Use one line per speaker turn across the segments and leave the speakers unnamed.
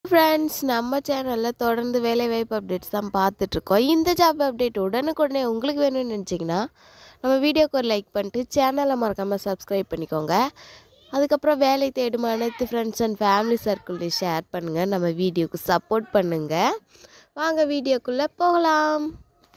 friends நம்ம சேனலில் தொடர்ந்து வேலைவாய்ப்பு அப்டேட்ஸ் தான் பார்த்துட்ருக்கோம் இந்த ஜாப் அப்டேட் உடனுக்குடனே உங்களுக்கு வேணும்னு நினச்சிங்கன்னா நம்ம வீடியோக்கு ஒரு லைக் பண்ணிட்டு சேனலை மறக்காமல் சப்ஸ்கிரைப் பண்ணிக்கோங்க அதுக்கப்புறம் வேலை தேடும் அனைத்து ஃப்ரெண்ட்ஸ் அண்ட் ஃபேமிலி சர்க்கிள்டையும் ஷேர் பண்ணுங்கள் நம்ம வீடியோக்கு சப்போர்ட் பண்ணுங்கள் வாங்க வீடியோக்குள்ளே போகலாம்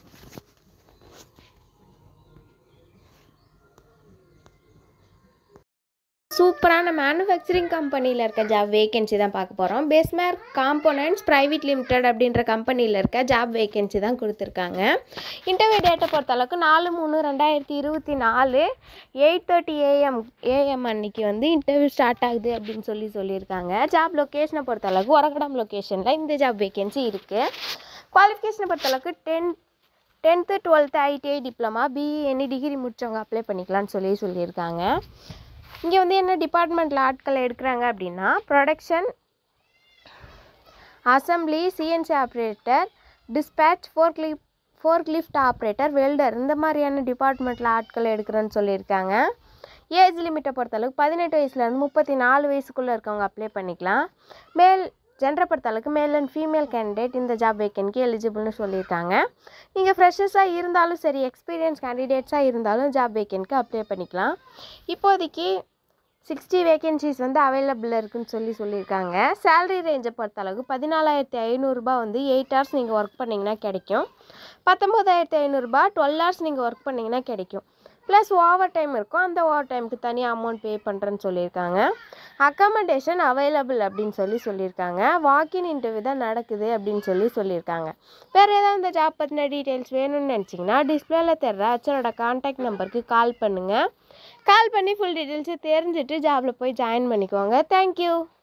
சூப்பரான மேனுஃபேக்சரிங் கம்பெனியில் இருக்க ஜாப் வேகன்சி தான் பார்க்க போகிறோம் பேஸ்மேர் காம்போனன்ட்ஸ் ப்ரைவேட் லிமிடெட் அப்படின்ற கம்பெனியில் இருக்க ஜாப் வேகன்சி தான் கொடுத்துருக்காங்க இன்டர்வியூ டேட்டை பொறுத்தளவுக்கு நாலு மூணு ரெண்டாயிரத்தி இருபத்தி நாலு எயிட் தேர்ட்டி ஏஎம் ஏஎம் அன்னைக்கு வந்து இன்டர்வியூ ஸ்டார்ட் ஆகுது அப்படின்னு சொல்லி சொல்லியிருக்காங்க ஜாப் லொக்கேஷனை பொறுத்தளவுக்கு உரகடம் லொக்கேஷனில் இந்த ஜாப் வேகன்சி இருக்குது குவாலிஃபிகேஷனை பொறுத்தளவுக்கு ten tenth twelfth ITI diploma BE any degree முடிச்சவங்க அப்ளை பண்ணிக்கலாம்னு சொல்லி சொல்லியிருக்காங்க இங்கே வந்து என்ன டிபார்ட்மெண்ட்டில் ஆட்கள் எடுக்கிறாங்க அப்படின்னா production assembly CNC operator dispatch fork lift fork lift operator welder இந்த மாதிரியான டிபார்ட்மெண்ட்டில் ஆட்கள் எடுக்கிறேன்னு சொல்லியிருக்காங்க ஏஜ் லிமிட்டை பொறுத்தளவுக்கு பதினெட்டு வயசுலேருந்து முப்பத்தி நாலு வயசுக்குள்ளே இருக்கவங்க அப்ளை பண்ணிக்கலாம் மேல் ஜென்டரை பொறுத்தளவுக்கு மேல் அண்ட் ஃபீமேல் கேண்டிடேட் இந்த ஜாப் வேக்கன்ட்க்கு எலிஜிபிள்னு சொல்லியிருக்காங்க நீங்கள் ஃப்ரெஷர்ஸாக இருந்தாலும் சரி எக்ஸ்பீரியன்ஸ் கேண்டிடேட்ஸாக இருந்தாலும் ஜாப் வேக்கன்ட்க்கு அப்ளை பண்ணிக்கலாம் இப்போதைக்கு சிக்ஸ்டி வேகன்சிஸ் வந்து அவைலபிள் இருக்குன்னு சொல்லி சொல்லியிருக்காங்க சேலரி ரேஞ்சை பொறுத்தளவுக்கு பதினாலாயிரத்தி ஐநூறுரூபா வந்து எயிட் ஹவர்ஸ் நீங்கள் ஒர்க் பண்ணிங்கன்னா கிடைக்கும் பத்தொம்போதாயிரத்தி ஐநூறுரூபா டுவெல் ஹவர்ஸ் நீங்கள் ஒர்க் பண்ணிங்கன்னா கிடைக்கும் ப்ளஸ் ஓவர் டைம் இருக்கும் அந்த ஓவர் டைமுக்கு தனியாக அமௌண்ட் பே பண்ணுறேன்னு சொல்லியிருக்காங்க அக்காமடேஷன் அவைலபிள் அப்படின்னு சொல்லி சொல்லியிருக்காங்க வாக்கின் இன்டர்வியூ தான் நடக்குது அப்படின்னு சொல்லி சொல்லியிருக்காங்க வேறு ஏதாவது இந்த ஜாப் பற்றின டீட்டெயில்ஸ் வேணும்னு நினச்சிங்கன்னா டிஸ்பிளேல தெரிற அச்சனோட கான்டாக்ட் நம்பருக்கு கால் பண்ணுங்கள் கால் பண்ணி ஃபுல் டீட்டெயில்ஸு தெரிஞ்சுட்டு ஜாபில் போய் ஜாயின் பண்ணிக்கோங்க தேங்க்யூ